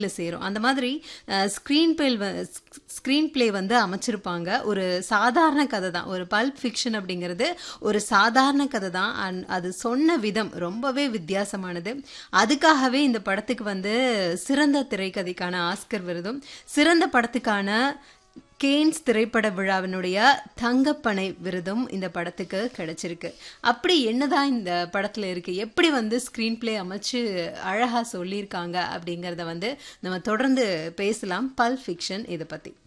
சேரும் அந்த மாதிரி ஸ்க்ரீன் பிளே ஸ்க்ரீன் பிளே வந்து அமைச்சிருப்பாங்க ஒரு சாதாரண கதை தான் ஒரு பல்ப் ஃபிக்ஷன் அப்படிங்கிறது ஒரு சாதாரண கதை தான் அண்ட் அது சொன்ன விதம் ரொம்பவே வித்தியாசமானது அதுக்காகவே இந்த படத்துக்கு வந்து சிறந்த திரைக்கதைக்கான ஆஸ்கர் விருதும் சிறந்த படத்துக்கான கேன்ஸ் திரைப்பட விழாவினுடைய தங்கப்பனை விருதும் இந்த படத்துக்கு கிடைச்சிருக்கு அப்படி என்னதான் இந்த படத்தில் இருக்கு எப்படி வந்து ஸ்க்ரீன் பிளே அமைச்சு அழகாக சொல்லியிருக்காங்க அப்படிங்கிறத வந்து நம்ம தொடர்ந்து பேசலாம் பல் ஃபிக்ஷன் இதை பற்றி